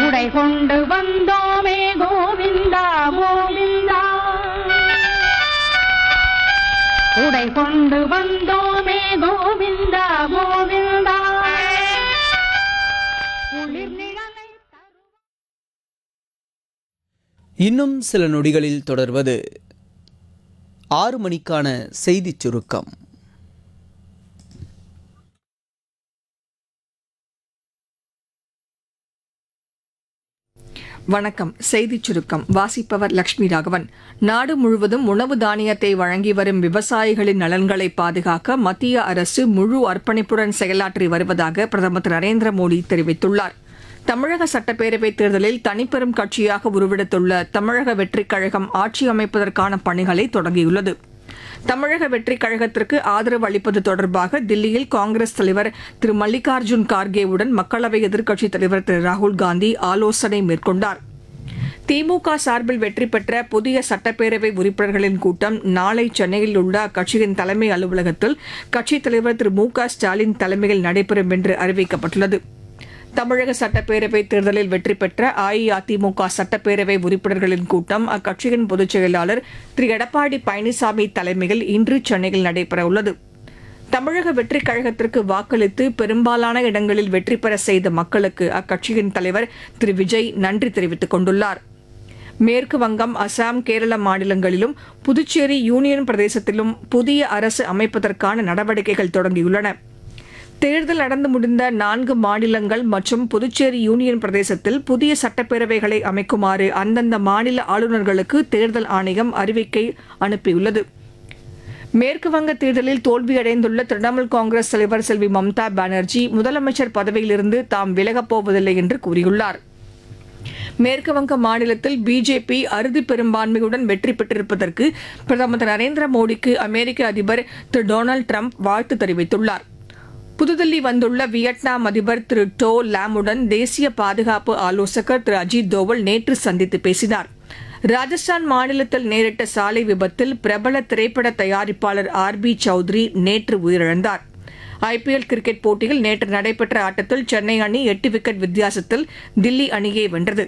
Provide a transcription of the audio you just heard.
குடை கொண்டு வந்தோமே கோவிந்தா கோவிந்தா குடை கொண்டு வந்தோமே கோவிந்தா கோவிந்தா குளிர் நிழலை தரும் இன்னும் சில நொடிகளில் தொடர்வது ஆறு மணிக்கான செய்திச் சுருக்கம் வணக்கம் செய்திச் சுருக்கம் வாசிப்பவர் லட்சுமி ராகவன் நாடு முழுவதும் உணவு தானியத்தை வழங்கி வரும் விவசாயிகளின் நலன்களை பாதுகாக்க மத்திய அரசு முழு அர்ப்பணிப்புடன் செயலாற்றி வருவதாக பிரதமர் திரு நரேந்திர மோடி தெரிவித்துள்ளார் தமிழக சட்டப்பேரவைத் தேர்தலில் தனிப்பெரும் கட்சியாக உருவெடுத்துள்ள தமிழக வெற்றிக் கழகம் ஆட்சி அமைப்பதற்கான பணிகளை தொடங்கியுள்ளது தமிழக வெற்றிக் கழகத்திற்கு ஆதரவு அளிப்பது தொடர்பாக தில்லியில் காங்கிரஸ் தலைவர் திரு மல்லிகார்ஜுன் கார்கேவுடன் மக்களவை எதிர்க்கட்சித் தலைவர் திரு ராகுல் காந்தி ஆலோசனை மேற்கொண்டார் திமுக சார்பில் வெற்றி பெற்ற புதிய சட்டப்பேரவை உறுப்பினர்களின் கூட்டம் நாளை சென்னையில் உள்ள அக்கட்சியின் தலைமை அலுவலகத்தில் கட்சித் தலைவர் திரு மு க ஸ்டாலின் தலைமையில் நடைபெறும் என்று அறிவிக்கப்பட்டுள்ளது தமிழக சட்டப்பேரவை தேர்தலில் வெற்றி பெற்ற அஇஅதிமுக சட்டப்பேரவை உறுப்பினர்களின் கூட்டம் அக்கட்சியின் பொதுச் செயலாளர் திரு எடப்பாடி பழனிசாமி தலைமையில் இன்று சென்னையில் நடைபெறவுள்ளது தமிழக வெற்றிக் கழகத்திற்கு வாக்களித்து பெரும்பாலான இடங்களில் வெற்றி பெற செய்த மக்களுக்கு அக்கட்சியின் தலைவர் திரு விஜய் நன்றி தெரிவித்துக் கொண்டுள்ளார் மேற்கு வங்கம் அசாம் கேரள மாநிலங்களிலும் புதுச்சேரி யூனியன் பிரதேசத்திலும் புதிய அரசு அமைப்பதற்கான நடவடிக்கைகள் தொடங்கியுள்ளன தேர்தல் நடந்து முடிந்த நான்கு மாநிலங்கள் மற்றும் புதுச்சேரி யூனியன் பிரதேசத்தில் புதிய சட்டப்பேரவைகளை அமைக்குமாறு அந்தந்த மாநில ஆளுநர்களுக்கு தேர்தல் ஆணையம் அறிவிக்கை அனுப்பியுள்ளது மேற்கு வங்க தேர்தலில் தோல்வியடைந்துள்ள திரிணாமுல் காங்கிரஸ் தலைவர் செல்வி மம்தா பானர்ஜி முதலமைச்சர் பதவியிலிருந்து தாம் விலகப் போவதில்லை என்று கூறியுள்ளார் மேற்கு வங்க மாநிலத்தில் பிஜேபி அறுதி பெரும்பான்மையுடன் வெற்றி பெற்றிருப்பதற்கு பிரதமர் திரு நரேந்திர மோடிக்கு அமெரிக்க அதிபர் திரு டொனால்டு ட்ரம்ப் வாழ்த்து தெரிவித்துள்ளார் புதுதில்லி வந்துள்ள வியட்நாம் அதிபர் திரு டோ லாமுடன் தேசிய பாதுகாப்பு ஆலோசகர் திரு அஜித் தோவல் நேற்று சந்தித்து பேசினார் ராஜஸ்தான் மாநிலத்தில் நேரிட்ட சாலை விபத்தில் பிரபல திரைப்பட தயாரிப்பாளர் ஆர் பி சௌத்ரி நேற்று உயிரிழந்தார் ஐபிஎல் கிரிக்கெட் போட்டியில் நேற்று நடைபெற்ற ஆட்டத்தில் சென்னை அணி எட்டு விக்கெட் வித்தியாசத்தில் தில்லி அணியை வென்றது